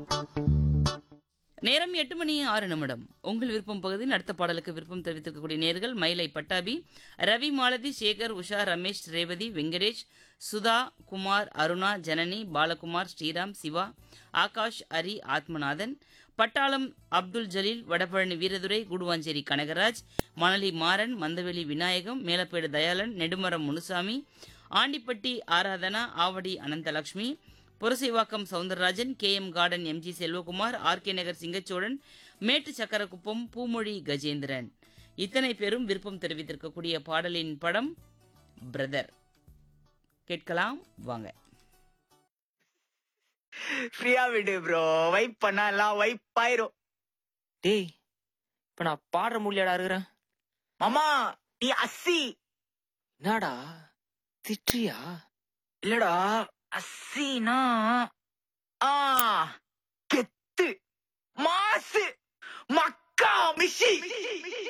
நேரம் எட்டு மணி ஆறு நிமிடம் உங்கள் விருப்பம் பகுதியில் அடுத்த பாடலுக்கு விருப்பம் தெரிவித்திருக்கக்கூடிய நேர்கள் மயிலை Pattabi Ravi Malathi Sekar Usha Ramesh Revathi Venkatesh Sudha Kumar Aruna Janani Balakumar Sriram Siva Akash Ari Athmanathan Pattalam Abdul Jaleel Vadapalani Veeradurai Guduvancheri Kanagaraj Manali Maran Mandaveli Vinayagam Melapedu Dayalan Nedumaram Munusamy Andipatti Aradhana Avadi Ananthalakshmi Purasaiwakkam Soundararajan K M garden MG Selvakumar R K Nagar Singachozhan Mettu Chakkarakuppam Poomozhi Gajendran இத்தனை பேரும் விருப்பம் தெரிவித்திருக்கக்கூடிய பாடலின் படம் பிரதர் கேட்கலாம் வாங்க ஃப்ரீயா விடு ப்ரோ வைப் பண்ணா எல்லாம் வைப் ஆயிரும் டேய் இப்ப நான் பாடுற முடியலடா இருக்கிறேன் மாமா நீ அஸ்ஸி என்னடா திட்டுறியா இல்லடா அஸ்ஸினா ஆ கெத்து மாசு மக்கா மிஷி